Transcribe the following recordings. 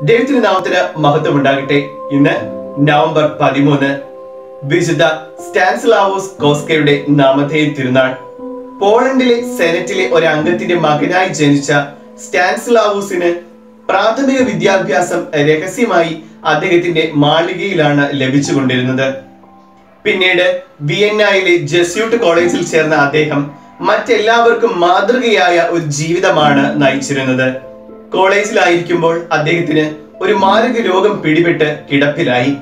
ദൈവത്തിന്റെ നാമത്തിന് മഹത്വം ഉണ്ടാകട്ടെ ഇന്ന് നവംബർ പതിമൂന്ന് വിശുദ്ധ സ്റ്റാൻസ്ലാവോസ് കോസ്കയുടെ നാമധേയ തിരുനാൾ പോളണ്ടിലെ സെനറ്റിലെ ഒരു അംഗത്തിന്റെ മകനായി ജനിച്ച സ്റ്റാൻസ്ലാവൂസിന് പ്രാഥമിക വിദ്യാഭ്യാസം രഹസ്യമായി അദ്ദേഹത്തിന്റെ മാളികയിലാണ് ലഭിച്ചുകൊണ്ടിരുന്നത് പിന്നീട് വിയന്നയിലെ ജെസ്യൂട്ട് കോളേജിൽ ചേർന്ന അദ്ദേഹം മറ്റെല്ലാവർക്കും മാതൃകയായ ഒരു ജീവിതമാണ് നയിച്ചിരുന്നത് കോളേജിലായിരിക്കുമ്പോൾ അദ്ദേഹത്തിന് ഒരു മാരക രോഗം പിടിപെട്ട് കിടപ്പിലായി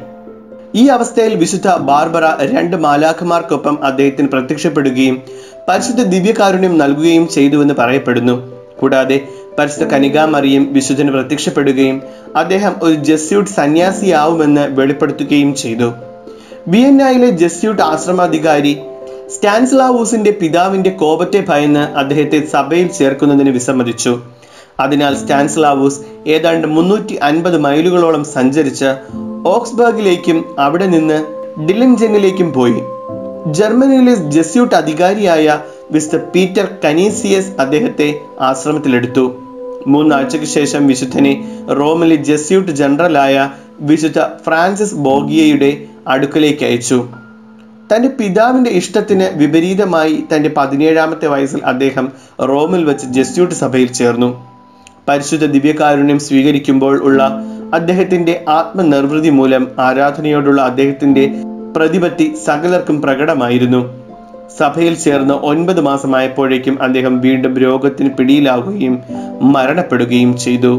ഈ അവസ്ഥയിൽ വിശുദ്ധ ബാർബറ രണ്ട് മാലാഖമാർക്കൊപ്പം അദ്ദേഹത്തിന് പ്രത്യക്ഷപ്പെടുകയും പരിശുദ്ധ ദിവ്യകാരുണ്യം നൽകുകയും ചെയ്തുവെന്ന് പറയപ്പെടുന്നു കൂടാതെ പരിശുദ്ധ കനികാമറിയും വിശുദ്ധന് പ്രത്യക്ഷപ്പെടുകയും അദ്ദേഹം ഒരു ജസ്യൂട്ട് സന്യാസിയാവുമെന്ന് വെളിപ്പെടുത്തുകയും ചെയ്തു വിയന്നയിലെ ജസ്യൂട്ട് ആശ്രമാധികാരി സ്റ്റാൻസ്ലാവൂസിന്റെ പിതാവിന്റെ കോപത്തെ ഭയന്ന് അദ്ദേഹത്തെ സഭയിൽ ചേർക്കുന്നതിന് വിസമ്മതിച്ചു അതിനാൽ സ്റ്റാൻസ്ലാവൂസ് ഏതാണ്ട് മുന്നൂറ്റി അൻപത് മൈലുകളോളം സഞ്ചരിച്ച് ഓക്സ്ബർഗിലേക്കും അവിടെ നിന്ന് ഡിലിംജനിലേക്കും പോയി ജർമ്മനിയിലെ ജസ്യൂട്ട് അധികാരിയായ മിസ്റ്റർ പീറ്റർ കനീസിയസ് അദ്ദേഹത്തെ ആശ്രമത്തിലെടുത്തു മൂന്നാഴ്ചയ്ക്ക് ശേഷം വിശുദ്ധനെ റോമിലെ ജസ്യൂട്ട് ജനറലായ വിശുദ്ധ ഫ്രാൻസിസ് ബോഗിയയുടെ അടുക്കലേക്ക് അയച്ചു തന്റെ പിതാവിന്റെ ഇഷ്ടത്തിന് വിപരീതമായി തന്റെ പതിനേഴാമത്തെ വയസ്സിൽ അദ്ദേഹം റോമിൽ വെച്ച് ജസ്യൂട്ട് സഭയിൽ ചേർന്നു പരിശുദ്ധ ദിവ്യകാരുണ്യം സ്വീകരിക്കുമ്പോൾ ഉള്ള അദ്ദേഹത്തിന്റെ ആത്മനിർവൃതി മൂലം ആരാധനയോടുള്ള അദ്ദേഹത്തിന്റെ പ്രതിപത്തി സകലർക്കും പ്രകടമായിരുന്നു സഭയിൽ ചേർന്ന് ഒൻപത് മാസമായപ്പോഴേക്കും അദ്ദേഹം വീണ്ടും രോഗത്തിന് പിടിയിലാവുകയും മരണപ്പെടുകയും ചെയ്തു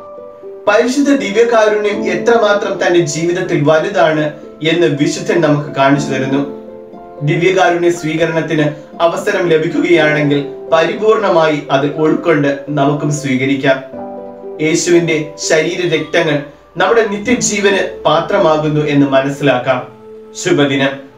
പരിശുദ്ധ ദിവ്യകാരുണ്യം എത്രമാത്രം തന്റെ ജീവിതത്തിൽ വലുതാണ് എന്ന് വിശുദ്ധൻ നമുക്ക് കാണിച്ചു തരുന്നു ദിവ്യകാരുണ്യ സ്വീകരണത്തിന് അവസരം ലഭിക്കുകയാണെങ്കിൽ പരിപൂർണമായി അത് ഉൾക്കൊണ്ട് നമുക്കും സ്വീകരിക്കാം യേശുവിന്റെ ശരീര രക്തങ്ങൾ നമ്മുടെ നിത്യജീവന് പാത്രമാകുന്നു എന്ന് മനസ്സിലാക്കാം ശുഭദിനം